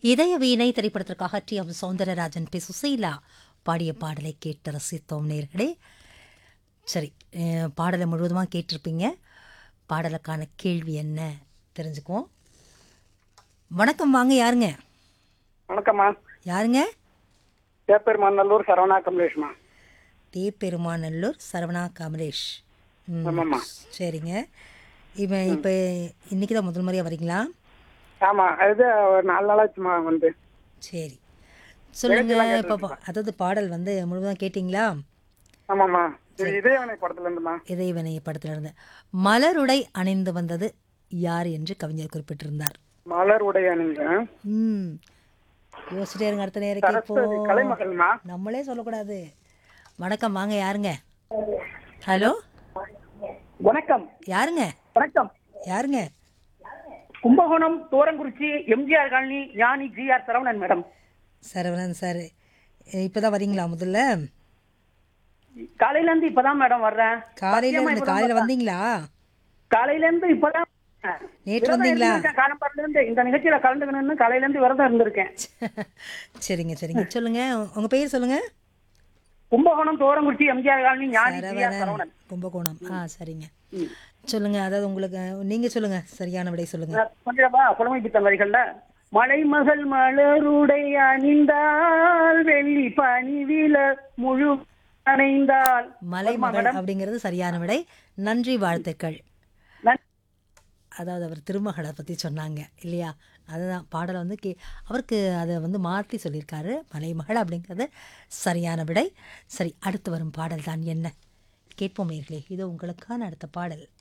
இதய வீணை திரைப்படத்திற்காக T M Soundararajan P Susheela பாடிய பாடலை கேட்டு ரசித்தோம் நேர்களே சரி அஹ், பாடலை முழுவதுமாக கேட்டிருப்பீங்க பாடலுக்கான கேள்வி என்ன தெரிஞ்சுக்குவோம் வணக்கம் வாங்க யாருங்க வணக்கம்மா யாருங்க பேப்பெருமான் நல்லூர் சரவணா கமலேஷ்மா தே பெருமாநல்லூர் சரவணா கமலேஷ் ம், ஆமாம்மா. சரிங்க இவன் இப்போ இன்னைக்கு தான் முதல் முறையாக வரீங்களா ஆமா அது ஒரு நாலு நாளாச்சுமா வந்து சரி சொல்லுங்க இப்போ பா- அதாவது பாடல் வந்து முழுவதும் கேட்டிங்களா ஆமாம்மா இது இதயவனை படத்துல இருந்துமா இறைவனை படத்துல இருந்து மலருடை அணிந்து வந்தது யார் என்று கவிஞர் குறிப்பிட்டிருந்தார் மலர் உடைய நீங்க ம் யோசிச்சிட்டே இருங்க அடுத்த நேரம் சரஸ்வதி கேட்போம் கலைமகள்மா நம்மளே சொல்லக்கூடாது வணக்கம் வாங்க யாருங்க ஹலோ வணக்கம் யாருங்க வணக்கம் யாருங்க Kumbakonam Thurangurichi MGR colony Gnani GR Saravanan madam Saravanan sir இப்போதான் வரீங்களா முதல்ல காலையில இருந்து இப்பதான் மேடம் வர்றேன் காலையில இருந்து காலையில வந்தீங்களா காலையில இருந்து இப்பதான் நேற்று வந்தீங்களா காலம்பரல இருந்து இந்த நிகழ்ச்சியில கலந்துக்கணும்னு காலையில இருந்து விரதம் இருந்திருக்கேன் சரிங்க சரிங்க சொல்லுங்க உங்க பேர் சொல்லுங்க Kumbakonam Thurangurichi MGR colony Gnani GR Saravanan Saravanan Kumbakonam ஆ சரிங்க ம். சொல்லுங்க அதாவது உங்களுக்கு நீங்க சொல்லுங்க சரியான விடை சொல்லுங்க கொஞ்சமா புலமை பித்தன் வரிகள்ல மலைமகள் மலருடை அணிந்தால் வெள்ளி பணிவில முழு அணைந்தால் மலைமகள் அப்படிங்கிறது சரியான விடை நன்றி வாழ்த்துக்கள் நன்- அதாவது அவர் திருமகளை பற்றி சொன்னாங்க இல்லையா அதுதான் பாடலை வந்து கே அவருக்கு அதை வந்து மாற்றி சொல்லியிருக்காரு மலைமகள் அப்படிங்கிறது சரியான விடை சரி அடுத்து வரும் பாடல் தான் என்ன கேட்போம் நேர்களே இதோ உங்களுக்கான அடுத்த பாடல்